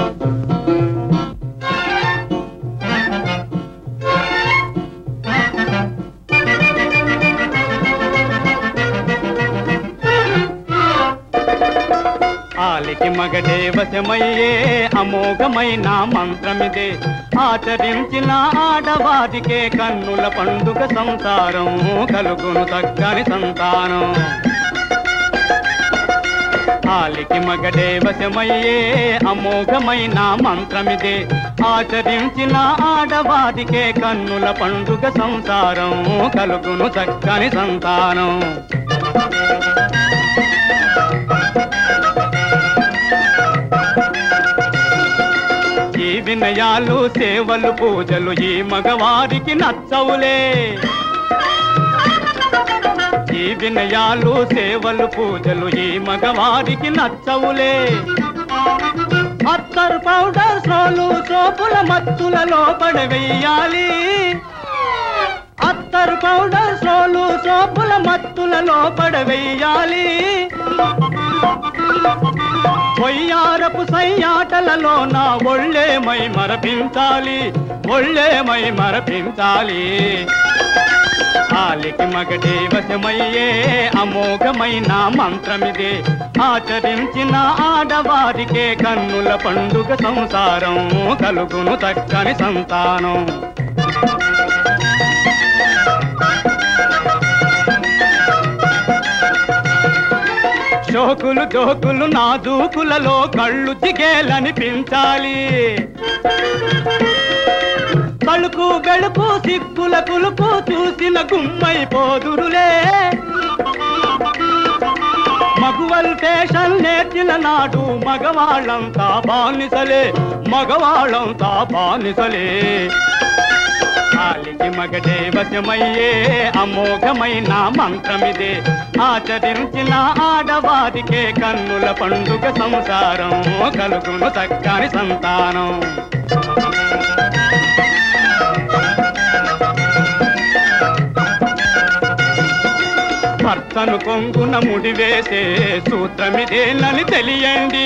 ఆలికి మగడే వశమయ్యే అమోఘమైన మంత్రమిదే ఆచరించిన ఆడవాదికే కన్నుల పండుగ సంసారం కలుగును తగ్గని సంతానం ఆలికి మగడే వశమయ్యే అమోఘమైన మంత్రమిదే ఆచరించిన ఆడవాదికే కన్నుల పండుగ సంసారం కలుగును చక్కని సంతానం ఈ వినయాలు సేవలు పూజలు ఈ మగవారికి నచ్చవులే ఈ వినయాలు సేవలు పూజలు ఈ మగవారికి నచ్చవులే అత్తర్ పౌడర్ సోలు సోపుల మత్తులలో పడవేయాలి అత్తర్ పౌడర్ సోలు సోపుల మత్తులలో పడవేయాలి పొయ్యారపు సయ్యాటలలో నా ఒళ్ళేమై మరపించాలి ఒళ్ళేమై మరపించాలి ఆలికి మగడే వశమయ్యే అమోఘమైన మంత్రమిదే ఆచరించిన ఆడవారికే కన్నుల పండుగ సంసారం కలుగును తక్కని సంతానం షోకులు జోకులు నాజూకులలో కళ్ళు జిగేలనిపించాలి కలుకు గడుపు సిక్కుల కులుపు చూసిన గుమ్మైపోదురులే మగువల్ స్టేషన్ నేర్చిన నాడు మగవాళ్ళంతా బానిసలే మగవాళ్ళంతా బానిసలే కాలికి మగడే వశమయ్యే అమోఘమైన మంత్రమిదే ఆచరించిన ఆడవారికే కన్నుల పండుగ సంసారం కలుగును చక్కని సంతానం భర్తను కొంగున ముడివేసే సూత్రమిదేనని తెలియండి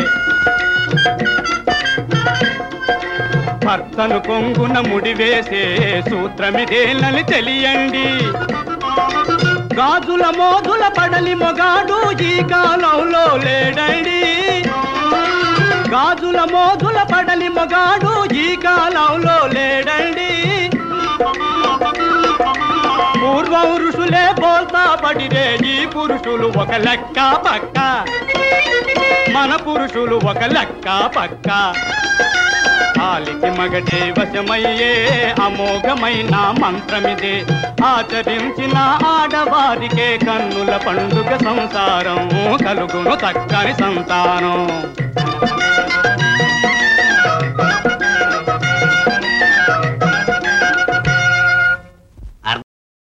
భర్తను కొంగున ముడివేసే సూత్రమిదేనని తెలియండి గాజుల మోదుల పడలి మొగాడు ఈ కాలంలో లేడండి గాజుల మోదుల పడలి మొగాడు ఈ కాలంలో లేడండి పూర్వం ఋషులే బోల్తా పడిరే ఈ పురుషులు ఒక లెక్క పక్క మన పురుషులు ఒక లెక్క పక్క కాలికి మగడే వశమయ్యే అమోఘమైన మంత్రమిదే ఆచరించిన ఆడవారికే కన్నుల పండుగ సంసారం కలుగును చక్కని సంతానం